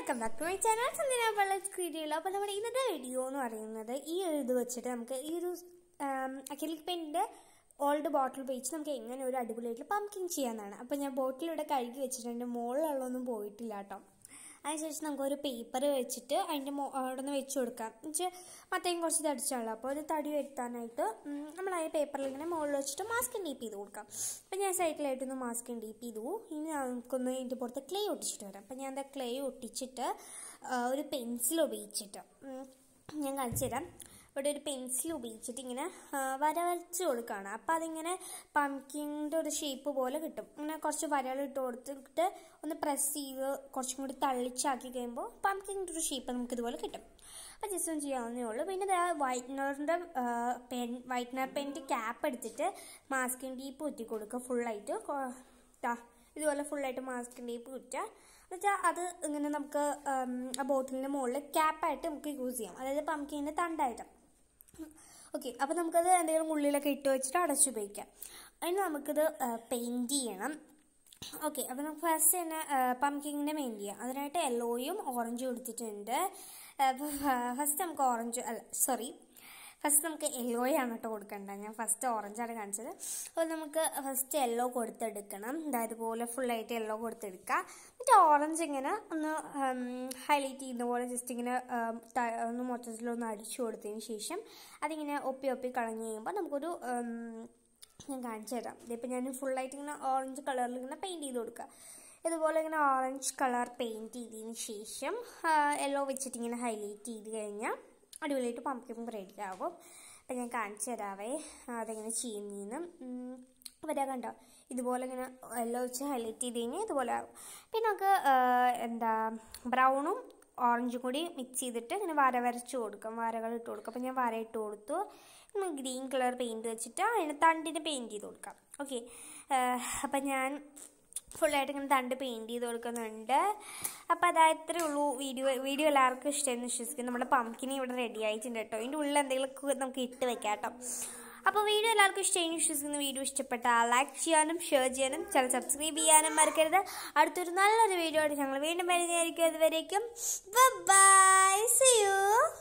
welcome back to my channel Sandhya പള്ളസ് ക്രീഡിയുള്ള അപ്പോൾ നമ്മുടെ ഇന്നത്തെ വീഡിയോ എന്ന് പറയുന്നത് ഈ ഒരു ഇത് വെച്ചിട്ട് നമുക്ക് ഈ ഒരു അക്രിലിക് പെയിൻറ്റിൻ്റെ ഓൾഡ് ബോട്ടിൽ ഉപയോഗിച്ച് നമുക്ക് എങ്ങനെ ഒരു അടിപൊളിയായിട്ട് പംകിങ് ചെയ്യാമെന്നാണ് അപ്പോൾ ഞാൻ ബോട്ടിലിവിടെ കഴുകി വെച്ചിട്ടുണ്ട് മുകളിലുള്ളൊന്നും പോയിട്ടില്ല കേട്ടോ അതിനുശേഷം നമുക്ക് ഒരു പേപ്പർ വെച്ചിട്ട് അതിൻ്റെ മോ അവിടെ നിന്ന് വെച്ച് കൊടുക്കാം എന്നുവെച്ചാൽ മറ്റേയും കുറച്ച് തടിച്ചാണല്ലോ അപ്പോൾ ഒരു തടി വരുത്താനായിട്ട് ഉം, നമ്മൾ ആ പേപ്പറിൽ ഇങ്ങനെ മുകളിൽ വെച്ചിട്ട് മാസ്ക് ഡീപ്പ് ചെയ്ത് കൊടുക്കാം അപ്പോൾ ഞാൻ സൈക്കിളായിട്ടൊന്ന് മാസ്ക് ഡീപ്പ് ചെയ്തു ഇനി നമുക്കൊന്ന് ഇതിൻ്റെ പുറത്ത് ക്ലേ ഒട്ടിച്ചിട്ട് വരാം അപ്പോൾ ഞാൻ എന്താ ക്ലേ ഒട്ടിച്ചിട്ട് ആ, ഒരു പെൻസിൽ ഉപയോഗിച്ചിട്ട് ഉം, ഞാൻ കാണിച്ചു തരാം ഇവിടെ ഒരു പെൻസിൽ ഉപയോഗിച്ചിട്ട് ഇങ്ങനെ ആ, വര വരച്ച് കൊടുക്കുകയാണ് അപ്പോൾ അതിങ്ങനെ പംകിൻ്റെ ഒരു ഷേപ്പ് പോലെ കിട്ടും ഇങ്ങനെ കുറച്ച് വരകൾ ഇട്ട് കൊടുത്തിട്ട് ഒന്ന് പ്രസ് ചെയ്ത് കുറച്ചും കൂടി തള്ളിച്ചാക്കി കഴിയുമ്പോൾ പംകിൻ്റെ ഒരു ഷേപ്പ് നമുക്ക് ഇതുപോലെ കിട്ടും അപ്പോൾ ജസ്റ്റ് ഒന്ന് ചെയ്യാവുന്നേ ഉള്ളൂ പിന്നെ ദാ വൈറ്റ്നറിൻ്റെ പെൻ വൈറ്റ്നർ പെൻ്റെ ക്യാപ്പ് എടുത്തിട്ട് മാസ്കിൻ ഡീപ്പ് കുത്തി കൊടുക്കുക ഫുള്ളായിട്ട് ദാ ഇതുപോലെ ഫുള്ളായിട്ട് മാസ്കിൻ ഡീപ്പ് കുറ്റുക എന്നുവെച്ചാൽ അത് ഇങ്ങനെ നമുക്ക് ഉം, ആ ബോട്ടിലിൻ്റെ മുകളിൽ ക്യാപ്പായിട്ട് നമുക്ക് യൂസ് ചെയ്യാം അതായത് പംകിൻ്റെ തണ്ടായിട്ട് ഓക്കെ അപ്പോൾ നമുക്കത് എന്തെങ്കിലും ഉള്ളിലൊക്കെ ഇട്ട് വെച്ചിട്ട് അടച്ചുപയോഗിക്കാം അതിന് നമുക്കിത് പെയിൻറ് ചെയ്യണം ഓക്കെ അപ്പോൾ നമുക്ക് ഫസ്റ്റ് തന്നെ പംകിങ്ങിൻ്റെ പെയിൻറ് ചെയ്യാം അതിനായിട്ട് യെല്ലോയും ഓറഞ്ചും എടുത്തിട്ടുണ്ട് അപ്പോൾ ഫസ്റ്റ് നമുക്ക് ഓറഞ്ച് അല്ല സോറി ഫസ്റ്റ് നമുക്ക് യെല്ലോയാണ് കേട്ടോ കൊടുക്കേണ്ടത് ഞാൻ ഫസ്റ്റ് ഓറഞ്ചാണ് കാണിച്ചത് അപ്പോൾ നമുക്ക് ഫസ്റ്റ് യെല്ലോ കൊടുത്തെടുക്കണം അതായത് പോലെ ഫുള്ളായിട്ട് യെല്ലോ കൊടുത്തെടുക്കുക എന്നിട്ട് ഓറഞ്ച് ഇങ്ങനെ ഒന്ന് ഹൈലൈറ്റ് ചെയ്യുന്ന പോലെ ജസ്റ്റ് ഇങ്ങനെ ഉം, ത- ഒന്ന് മൊത്തത്തിലൊന്ന് അടിച്ചു കൊടുത്തതിന് ശേഷം അതിങ്ങനെ ഒപ്പി ഒപ്പി കളഞ്ഞു കഴിയുമ്പോൾ നമുക്കൊരു ഉം, ഞാൻ കാണിച്ചു തരാം ഇതിപ്പോൾ ഞാൻ ഫുള്ളായിട്ട് ഇങ്ങനെ ഓറഞ്ച് കളറിൽ ഇങ്ങനെ പെയിൻറ് ചെയ്ത് കൊടുക്കുക ഇതുപോലെ ഇങ്ങനെ ഓറഞ്ച് കളർ പെയിൻറ് ചെയ്തതിന് ശേഷം യെല്ലോ വെച്ചിട്ട് ഇങ്ങനെ ഹൈലൈറ്റ് ചെയ്ത് കഴിഞ്ഞാൽ അടിപൊളിയായിട്ട് പമ്പിക്കും റെഡി ആവും അപ്പം ഞാൻ കാണിച്ചു തരാവേ അതെങ്ങനെ ചെയ്യുന്നതെന്ന് ഉം, വരാ കണ്ടോ ഇതുപോലെ ഇങ്ങനെ യെല്ലോ വെച്ച് ഹൈലൈറ്റ് ചെയ്ത് കഴിഞ്ഞാൽ ഇതുപോലെ ആവും പിന്നെ നമുക്ക് ആ, എന്താ ബ്രൗണും ഓറഞ്ചും കൂടി മിക്സ് ചെയ്തിട്ട് ഇങ്ങനെ വര വരച്ച് കൊടുക്കാം വരകൾ ഇട്ട് കൊടുക്കാം അപ്പം ഞാൻ വര ഇട്ട് കൊടുത്തു ഗ്രീൻ കളർ പെയിൻറ് വെച്ചിട്ട് അതിന് തണ്ടിന് പെയിൻറ് ചെയ്ത് കൊടുക്കാം ഓക്കെ അപ്പം ഞാൻ ഫുള്ളായിട്ട് ഇങ്ങനെ തണ്ട് പെയിൻറ് ചെയ്ത് കൊടുക്കുന്നുണ്ട് അപ്പോൾ അതാ ഇത്രയേ ഉള്ളൂ വീഡിയോ വീഡിയോ എല്ലാവർക്കും ഇഷ്ടമെന്ന് വിശ്വസിക്കുന്നു നമ്മുടെ പംകിനി ഇവിടെ റെഡി ആയിട്ടുണ്ട് കേട്ടോ ഇതിൻ്റെ ഉള്ളിൽ എന്തെങ്കിലുമൊക്കെ നമുക്ക് ഇട്ട് വെക്കാം കേട്ടോ അപ്പോൾ വീഡിയോ എല്ലാവർക്കും ഇഷ്ടമായി വിശ്വസിക്കുന്ന വീഡിയോ ഇഷ്ടപ്പെട്ടാൽ ലൈക്ക് ചെയ്യാനും ഷെയർ ചെയ്യാനും ചാനൽ സബ്സ്ക്രൈബ് ചെയ്യാനും മറക്കരുത് അടുത്തൊരു നല്ലൊരു വീഡിയോ ആയിട്ട് ഞങ്ങൾ വീണ്ടും വരുന്നതായിരിക്കും അതുവരേക്കും ബൈ സി യു